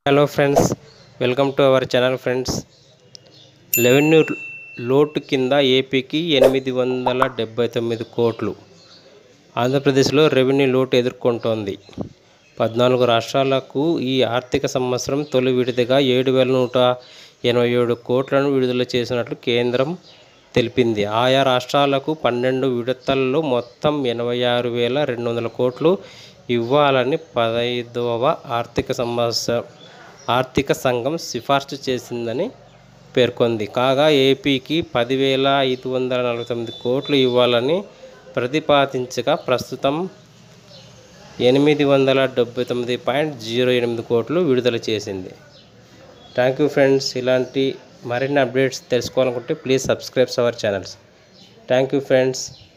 hello friends welcome to our channel friends revenue లోటు కింద ఏపీకి ఎనిమిది వందల డెబ్బై తొమ్మిది కోట్లు ఆంధ్రప్రదేశ్లో రెవెన్యూ లోటు ఎదుర్కొంటోంది పద్నాలుగు రాష్ట్రాలకు ఈ ఆర్థిక సంవత్సరం తొలి విడతగా ఏడు వేల నూట ఎనభై ఏడు కోట్లను విడుదల చేసినట్లు కేంద్రం తెలిపింది ఆయా రాష్ట్రాలకు పన్నెండు విడతల్లో మొత్తం ఎనభై ఆరు వేల రెండు వందల కోట్లు ఇవ్వాలని పదైదవ ఆర్థిక సంవత్సరం ఆర్థిక సంఘం సిఫార్సు చేసిందని పేర్కొంది కాగా ఏపీకి పదివేల ఐదు వందల నలభై తొమ్మిది కోట్లు ఇవ్వాలని ప్రతిపాదించగా ప్రస్తుతం ఎనిమిది వందల డెబ్బై తొమ్మిది పాయింట్ జీరో ఎనిమిది కోట్లు విడుదల చేసింది థ్యాంక్ యూ ఫ్రెండ్స్ ఇలాంటి మరిన్ని అప్డేట్స్ తెలుసుకోవాలనుకుంటే please subscribes our channels thank you friends